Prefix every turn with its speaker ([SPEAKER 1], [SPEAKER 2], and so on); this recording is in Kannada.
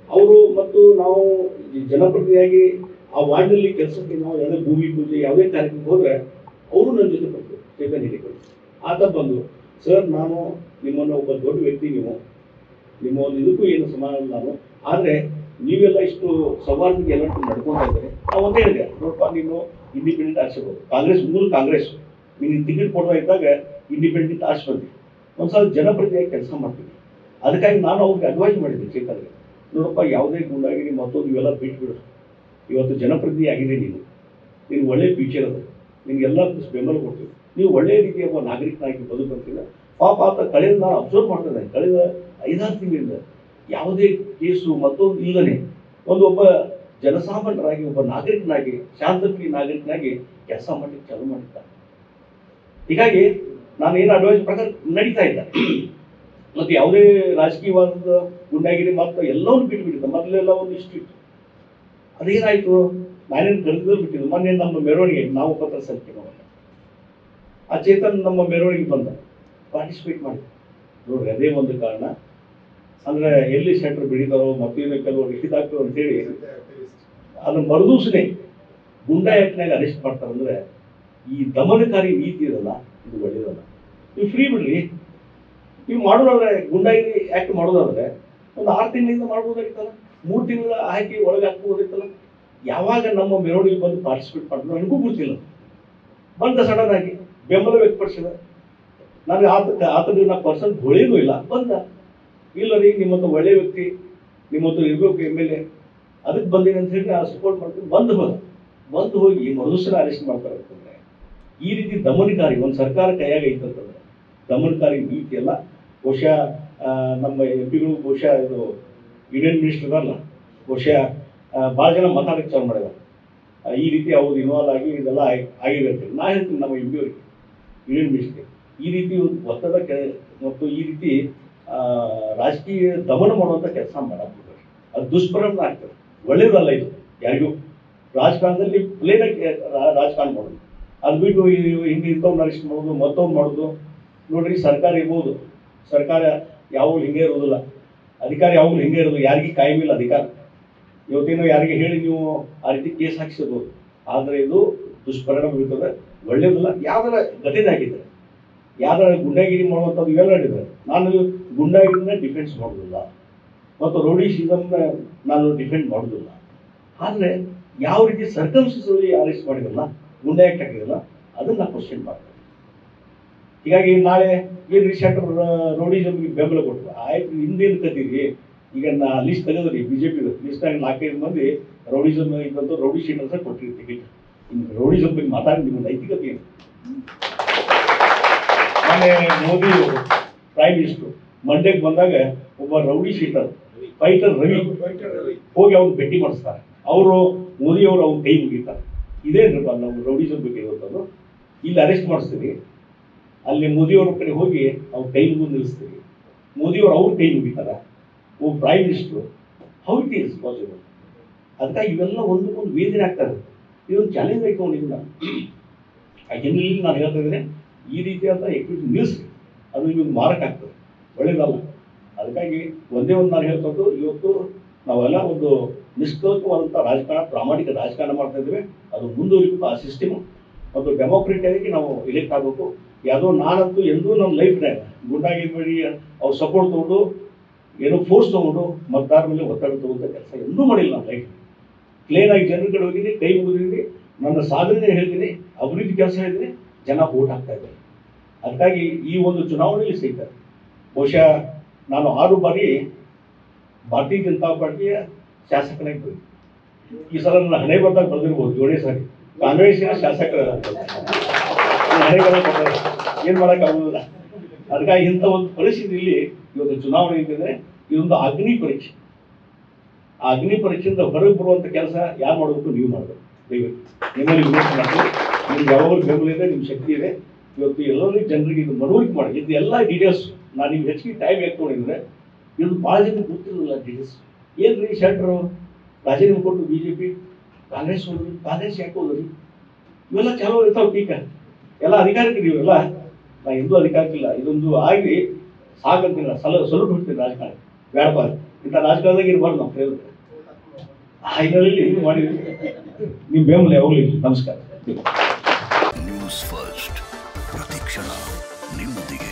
[SPEAKER 1] ಅವರು ಮತ್ತು ನಾವು ಈ ಜನಪ್ರತಿನಿಧಿಯಾಗಿ ಆ ವಾರ್ಡ್ನಲ್ಲಿ ಕೆಲಸಕ್ಕೆ ನಾವು ಯಾವುದೇ ಭೂಮಿ ಪೂಜೆ ಯಾವುದೇ ಕಾರ್ಯಕ್ರಮಕ್ಕೆ ಹೋದ್ರೆ ಅವರು ನನ್ನ ಜೊತೆ ಬಂದರು ಚೇತನ್ ಹಿಡಿಗಳು ಆತ ಬಂದು ಸರ್ ನಾನು ನಿಮ್ಮನ್ನು ಒಬ್ಬ ದೊಡ್ಡ ವ್ಯಕ್ತಿ ನೀವು ನಿಮ್ಮ ಒಂದು ಇದಕ್ಕೂ ಏನು ಸಮಾನ ಇಲ್ಲ ನಾನು ಆದರೆ ನೀವೆಲ್ಲ ಇಷ್ಟು ಸೌಹಾರ್ದಕ್ಕೆ ಎಲ್ಲ ನಡ್ಕೊಂತ ಇದ್ದಾರೆ ನಾವು ಒಂದೇ ಹೇಳಿದೆ ನೋಡಪ್ಪ ನೀನು ಇಂಡಿಪೆಂಡೆಂಟ್ ಆರಿಸಬಹುದು ಕಾಂಗ್ರೆಸ್ ಮೂಲ ಕಾಂಗ್ರೆಸ್ ನಿನಗೆ ಟಿಕೆಟ್ ಕೊಡ್ತಾ ಇದ್ದಾಗ ಇಂಡಿಪೆಂಡೆಂಟ್ ಆರಿಸಿ ಬಂದಿ ಒಂದ್ಸಲ ಜನಪ್ರತಿನಿಧಿಯಾಗಿ ಕೆಲಸ ಮಾಡ್ತೀನಿ ಅದಕ್ಕಾಗಿ ನಾನು ಅವ್ರಿಗೆ ಅಡ್ವೈಸ್ ಮಾಡಿದ್ದೆ ಚೇತನ್ಗೆ ನೋಡಪ್ಪ ಯಾವುದೇ ಗುಂಡಾಗಿರಿ ಮತ್ತೊಂದು ಇವೆಲ್ಲ ಬಿಟ್ಬಿಡು ಇವತ್ತು ಜನಪ್ರತಿನಿಧಿ ಆಗಿದೆ ನೀನು ನೀನು ಒಳ್ಳೆ ಫ್ಯೂಚರ್ ಅದು ನಿನಗೆಲ್ಲ ಬೆಂಬಲ ಕೊಡ್ತೀವಿ ನೀವು ಒಳ್ಳೆಯ ರೀತಿಯ ಒಬ್ಬ ನಾಗರಿಕನಾಗಿ ಬದುಕಂತಿಲ್ಲ ಪಾಪ ಆತ ಕಳೆದ ನಾನು ಅಬ್ಸರ್ವ್ ಮಾಡ್ತಿದ್ದೆ ಕಳೆದ ಐದಾರು ತಿಂಗಳಿಂದ ಯಾವುದೇ ಕೇಸು ಮತ್ತೊಂದು ಇಲ್ಲದೆ ಒಂದು ಒಬ್ಬ ಜನಸಾಮಾನ್ಯರಾಗಿ ಒಬ್ಬ ನಾಗರಿಕನಾಗಿ ಶಾಂತಪ್ರಿಯ ನಾಗರಿಕನಾಗಿ ಕೆಲಸ ಮಾಡಲಿಕ್ಕೆ ಚಾಲು ಮಾಡಿದ್ದ ಹೀಗಾಗಿ ನಾನು ಏನು ಅಡ್ವೈಸ್ ಪ್ರಕಾರ ನಡೀತಾ ಇಲ್ಲ ಮತ್ತೆ ಯಾವುದೇ ರಾಜಕೀಯವಾದ ಗುಂಡಾಗಿರಿ ಮಾತ್ರ ಎಲ್ಲವನ್ನೂ ಬಿಟ್ಟು ಬಿಟ್ಟಿದ್ದ ಮೊದಲೆಲ್ಲ ಒಂದು ಇಷ್ಟು ಇತ್ತು ಅದೇನಾಯ್ತು ನಾನೇನು ಕರೆದು ಬಿಟ್ಟಿದ್ದು ಮೊನ್ನೆ ನಮ್ಮ ಮೆರವಣಿಗೆ ನಾವು ಪತ್ರ ಸಲ್ಲಿಕೆ ಮಾಡೋಣ ಆ ಚೇತನ್ ನಮ್ಮ ಮೆರವಣಿಗೆ ಬಂದ ಪಾರ್ಟಿಸಿಪೇಟ್ ಮಾಡಿ ನೋಡ್ರಿ ಅದೇ ಒಂದು ಕಾರಣ ಅಂದ್ರೆ ಎಲ್ಲಿ ಸೆಂಟರ್ ಬಿಡಿದಾರೋ ಮತ್ತೇನು ಕೆಲವರು ಹಿಡಿದಾಕ್ತರು ಅಂತೇಳಿ ಅದನ್ನ ಮರುದಿವ್ಸನೇ ಗುಂಡಾ ಆ್ಯಕ್ಟ್ನಾಗ ಅರೆಸ್ಟ್ ಮಾಡ್ತಾರಂದ್ರೆ ಈ ದಮನಕಾರಿ ನೀತಿ ಇದಲ್ಲ ಇದು ಒಳ್ಳೇದಲ್ಲ ನೀವು ಫ್ರೀ ಬಿಡ್ರಿ ನೀವು ಮಾಡೋದಾದ್ರೆ ಗುಂಡಾಗಿರಿ ಆ್ಯಕ್ಟ್ ಮಾಡೋದಾದ್ರೆ ಒಂದು ಆರು ತಿಂಗಳಿಂದ ಮಾಡ್ಬೋದಾಗಿತ್ತಲ್ಲ ಮೂರು ತಿಂಗಳ ಹಾಕಿ ಒಳಗೆ ಹಾಕ್ಬೋದಾಗಿತ್ತಲ್ಲ ಯಾವಾಗ ನಮ್ಮ ಮೆರವಣಿಗೆ ಬಂದು ಪಾರ್ಟಿಸಿಪೇಟ್ ಮಾಡಿದ್ರು ನನಗೂ ಗೊತ್ತಿಲ್ಲ ಬಂದ ಸಡನ್ ಆಗಿ ಬೆಂಬಲ ವ್ಯಕ್ತಪಡಿಸಿದ ನನಗೆ ಆತ ಆತನ ನಾ ಪರ್ಸನ್ ಹೊಳೇನೂ ಇಲ್ಲ ಬಂದ ಇಲ್ಲ ರೀ ನಿಮ್ಮಂತ ಒಳ್ಳೆ ವ್ಯಕ್ತಿ ನಿಮ್ಮಂತ ಇರ್ಬೇಕು ಎಮ್ ಎಲ್ ಎ ಅದಕ್ಕೆ ಬಂದೀನಿ ಅಂತ ಹೇಳಿ ನಾನು ಸಪೋರ್ಟ್ ಮಾಡ್ತೀನಿ ಬಂದು ಹೋದ ಬಂದು ಹೋಗಿ ಮರುಸರ ಅರೆಸ್ಟ್ ಮಾಡ್ತಾರೆ ಅಂತಂದ್ರೆ ಈ ರೀತಿ ದಮನಕಾರಿ ಒಂದು ಸರ್ಕಾರ ಕೈಯಾಗ ಐತಂತಂದ್ರೆ ದಮನಕಾರಿ ನೀತಿ ಎಲ್ಲ ಬಹುಶಃ ಆ, ನಮ್ಮ ಎಂ ಪಿಗಳು ಬಹುಶಃ ಇದು ಯೂನಿಯನ್ ಮಿನಿಸ್ಟರ್ ಇದಾರಲ್ಲ ಬಹುಶಃ ಭಾಳ ಜನ ಮಾತಾಡಕ್ಕೆ ಚಾಲು ಮಾಡಿದ್ದಾರೆ ಆ, ಈ ರೀತಿ ಅವ್ರು ಇನ್ವಾಲ್ವ್ ಆಗಿ ಇದೆಲ್ಲ ಆಗಿ- ಆಗಿದೆ ಅಂತೇಳಿ ನಾ ಹೇಳ್ತೀನಿ ನಮ್ಮ ಎಂ ಪಿ ಅವರಿಗೆ ಯೂನಿಯನ್ ಮಿನಿಸ್ಟರ್ ಈ ರೀತಿ ಒಂದು ಒತ್ತಡ ಕೆ ಮತ್ತು ಈ ರೀತಿ ಆ, ರಾಜಕೀಯ ದಮನ ಮಾಡುವಂಥ ಕೆಲಸ ಮಾಡಕ್ಕೆ ಅದು ದುಷ್ಪರಿಣಾಮ ಆಗ್ತದೆ ಒಳ್ಳೇದಲ್ಲ ಇದು ಯಾರಿಗೂ ರಾಜಕಾರಣದಲ್ಲಿ ಪ್ಲೇನಾಗಿ ರಾಜಕಾರಣ ಮಾಡೋದು ಅದು ಬಿಟ್ಟು ಈ- ಹಿಂಗೆ ಇಂಥವ್ನ ಅರೆಸ್ಟ್ ಮಾಡೋದು ಮತ್ತೊಂದು ಮಾಡೋದು ನೋಡ್ರಿ ಸರ್ಕಾರ ಇರ್ಬೋದು ಸರ್ಕಾರ ಯಾವಾಗಲೂ ಹಿಂಗೆ ಇರೋದಿಲ್ಲ ಅಧಿಕಾರ ಯಾವಾಗಲೂ ಹಿಂಗೆ ಇರೋದು ಯಾರಿಗೆ ಕಾಯಮಿಲ್ಲ ಅಧಿಕಾರ ಇವತ್ತೇನೋ ಯಾರಿಗೆ ಹೇಳಿ ನೀವು ಆ ರೀತಿ ಕೇಸ್ ಹಾಕ್ಸಿರ್ಬೋದು ಆದರೆ ಇದು ದುಷ್ಪರಿಣಾಮ ಬೀಳ್ತದೆ ಒಳ್ಳೇದಲ್ಲ ಯಾವ್ದಾರ ಘಟನೆ ಆಗಿದೆ ಯಾವ್ದಾರ ಗುಂಡಾಗಿರಿ ಮಾಡುವಂಥದ್ದು ಇವೆಲ್ಲ ನಡೆದಿದೆ ನಾನು ಗುಂಡಾಗಿರಿನ ಡಿಫೆನ್ಸ್ ಮಾಡೋದಿಲ್ಲ ಮತ್ತು ರೌಡಿಶಿಸಮ್ನ ನಾನು ಡಿಫೆಂಡ್ ಮಾಡೋದಿಲ್ಲ ಆದರೆ ಯಾವ ರೀತಿ ಸರ್ಕಮ್ಸ್ಟೆನ್ಸಲ್ಲಿ ಅರೆಸ್ಟ್ ಮಾಡಿದ್ರಲ್ಲ ಗುಂಡಾ ಆ್ಯಕ್ಟ್ ಹಾಕಿದ್ರಲ್ಲ ಅದನ್ನ ಕ್ವಶನ್ ಮಾಡ್ತಾರೆ ಹೀಗಾಗಿ ನಾಳೆ ಏನು ರಿಸೆಂಟ್ ರೌಡಿಸಮ್ಗೆ ಬೆಂಬಲ ಕೊಟ್ಟರು ಆಯ್ತು ಹಿಂದೇನು ಕತ್ತೀರಿ ಈಗ ನಾ ಲಿಸ್ಟ್ ತೆಗೆದ್ರಿ ಬಿ ಜೆ ಪಿ ಲಿಸ್ಟ್ನಾಗ ನಾಲ್ಕೈದು ಮಂದಿ ರೌಡಿಸಮ್ ಇದ್ದಂಥ ರೌಡಿ ಶೀಟರ್ಸ ಕೊಟ್ಟಿರಿ ಟಿಕೆಟ್ ಇನ್ನು ರೌಡಿಸಮ್ ಬಗ್ಗೆ ಮಾತಾಡಿ ನಿಮ್ಮ ನೈತಿಕತೆ ಏನು ಮೊನ್ನೆ ಮೋದಿ ಪ್ರೈಮ್ ಮಿನಿಸ್ಟರ್ ಮಂಡ್ಯಕ್ಕೆ ಬಂದಾಗ ಒಬ್ಬ ರೌಡಿ ಶೀಟರ್ ಫೈಟರ್ ರವಿ ಹೋಗಿ ಅವ್ರು ಭೇಟಿ ಮಾಡಿಸ್ತಾರೆ ಅವರು ಮೋದಿ ಅವರು ಅವ್ರ ಕೈ ಮುಗಿತಾರೆ ಇದೇನ್ರಪ್ಪ ನಾವು ರೌಡಿಸಮ್ ಬಗ್ಗೆ ಇರುವಂಥದ್ದು ಇಲ್ಲಿ ಅರೆಸ್ಟ್ ಮಾಡಿಸ್ತೀವಿ ಅಲ್ಲಿ ಮೋದಿಯವ್ರ ಕಡೆ ಹೋಗಿ ಅವ್ರ ಕೈ ಮುಗಿದು ನಿಲ್ಲಿಸ್ತೀವಿ ಮೋದಿಯವರು ಅವ್ರ ಕೈ ಮುಗಿತಾರ ಓ prime minister how it is possible ಅದಕ್ಕಾಗಿ ಇವೆಲ್ಲ ಒಂದಕ್ಕೊಂದು ವೇದನೆ ಆಗ್ತದೆ ಇದೊಂದು ಚಾಲೆಂಜ್ ಆಯ್ಕೊಂಡಿದ್ದು ನಾನು ಆ ಜನರಲ್ಲಿ ನಾನು ಹೇಳ್ತಾ ಇದ್ದೇನೆ ಈ ರೀತಿಯಾದ ಎಕ್ವಿಟಿ ನಿಲ್ಲಿಸ್ರಿ ಅದು ನಿಮಗೆ ಮಾರಕ ಆಗ್ತದೆ ಒಳ್ಳೇದಲ್ಲ ಅದಕ್ಕಾಗಿ ಒಂದೇ ಒಂದು ನಾನು ಹೇಳ್ಕೊಂಡು ಇವತ್ತು ನಾವೆಲ್ಲ ಒಂದು ನಿಷ್ಕಲ್ಪವಾದಂಥ ರಾಜಕಾರಣ ಪ್ರಾಮಾಣಿಕ ರಾಜಕಾರಣ ಮಾಡ್ತಾ ಇದ್ದೇವೆ ಅದು ಮುಂದುವರಿಬೇಕು ಆ ಸಿಸ್ಟಮು ಮತ್ತು ಡೆಮೋಕ್ರೆಟ್ ಆಗಿ ನಾವು ಎಲೆಕ್ಟ್ ಆಗಬೇಕು ಯಾವುದೋ ನಾನಂತೂ ಎಂದೂ ನಮ್ಮ ಲೈಫ್ನಾಗ ಗುಂಡಾಗಿರ್ಬೇಡಿ ಅವ್ರು ಸಪೋರ್ಟ್ ತೊಗೊಂಡು ಏನೋ ಫೋರ್ಸ್ ತೊಗೊಂಡು ಮತದಾರ ಮೇಲೆ ಒತ್ತಡ ತಗೊಂಡ ಕೆಲಸ ಎಂದೂ ಮಾಡಿಲ್ಲ ನಮ್ಮ ಲೈಫ್ ಕ್ಲೀನ್ ಆಗಿ ಜನರ ಕಡೆ ಹೋಗಿದ್ದೀನಿ ಕೈ ಮುಗಿದಿದ್ದೀನಿ ನನ್ನ ಸಾಧನೆ ಹೇಳ್ತೀನಿ ಅಭಿವೃದ್ಧಿ ಕೆಲಸ ಹೇಳಿದ್ದೀನಿ ಜನ ಓಟ್ ಹಾಕ್ತಾ ಇದ್ದಾರೆ ಅದಕ್ಕಾಗಿ ಈ ಒಂದು ಚುನಾವಣೆಯಲ್ಲಿ ಸಹಿತ ಬಹುಶಃ ನಾನು ಆರು ಬಾರಿ ಭಾರತೀಯ ಜನತಾ ಪಾರ್ಟಿಯ ಶಾಸಕನಾಗಿ ಬಂದೆ ಈ ಸಲ ನನ್ನ ಹಣೆ ಬರ್ದಾಗ ಬಂದಿರ್ಬೋದು ಏಳನೇ ಸಾರಿ ಕಾಂಗ್ರೆಸ್ಸಿನ ಶಾಸಕರ ನನ್ನ ಹಣೆ ಬರ ಏನು ಮಾಡೋಕ್ಕಾಗೋದಿಲ್ಲ ಅದಕ್ಕಾಗಿ ಇಂಥ ಒಂದು ಪರಿಸ್ಥಿತಿಯಲ್ಲಿ ಇವತ್ತು ಚುನಾವಣೆ ಇದ್ದಿದ್ರೆ ಇದೊಂದು ಅಗ್ನಿ ಪರೀಕ್ಷೆ ಆ ಅಗ್ನಿ ಪರೀಕ್ಷೆಯಿಂದ ಹೊರಗೆ ಬರುವಂಥ ಕೆಲಸ ಯಾರು ಮಾಡಬೇಕು ನೀವು ಮಾಡಬೇಕು ದಯವಿಟ್ಟು ನಿಮ್ಮಲ್ಲಿ ವಿನಂತಿ ಮಾಡ್ತೀವಿ ನಿಮ್ಗೆ ಯಾವಾಗಲೂ ಬೆಂಬಲ ಇದೆ ನಿಮ್ಮ ಶಕ್ತಿ ಇದೆ ಇವತ್ತು ಎಲ್ಲರಿಗೂ ಜನರಿಗೆ ಇದು ಮನವರಿಕೆ ಮಾಡಿ ಇದು ಎಲ್ಲ ಡೀಟೇಲ್ಸ್ ನಾನು ನಿಮ್ಗೆ ಹೆಚ್ಚಿಗೆ ಟೈಮ್ ಯಾಕೆ ತೊಗೊಂಡಿದ್ರೆ ಇದು ಭಾಳ ಜನ ಗೊತ್ತಿರಲಿಲ್ಲ ಡೀಟೇಲ್ಸ್ ಏನು ರೀ ಶೆಟ್ರು ರಾಜೀನಾಮೆ ಕೊಟ್ಟು ಬಿ ಜೆ ಪಿ ಕಾಂಗ್ರೆಸ್ ಹೋದ್ರಿ ಕಾಂಗ್ರೆಸ್ ಯಾಕೆ ಹೋದ್ರಿ ಇವೆಲ್ಲ ಕೆಲವು ಇರ್ತಾವೆ ಟೀಕ ಎಲ್ಲ ಅಧಿಕಾರಕ್ಕೆ ನೀವೆಲ್ಲ ನಾ ಎಂದೂ ಅಧಿಕಾರಕ್ಕಿಲ್ಲ ಇದೊಂದು ಆಗಿ ಸಾಕಂತಿಲ್ಲ ಸಲ ಸ್ವಲ್ಪ ಬಿಡ್ತೀನಿ ರಾಜಕಾರಣ ಬೇಡಪ್ಪ ಇಂಥ ರಾಜಕಾರಣದಾಗ ಇರಬಾರ್ದು ನಾವು ಕೇಳಿದ್ರೆ ಆ ಹಿನ್ನೆಲೆಯಲ್ಲಿ ಇದು ಮಾಡಿದ್ವಿ ನೀವು ಬೆಂಬಲ ಯಾವಾಗಲೂ ಇರ್ಲಿ. ನಮಸ್ಕಾರ
[SPEAKER 2] ನ್ಯೂಸ್ ಫಸ್ಟ್ ಪ್ರತಿಕ್ಷಣ ನಿಮ್ಮೊಂದಿಗೆ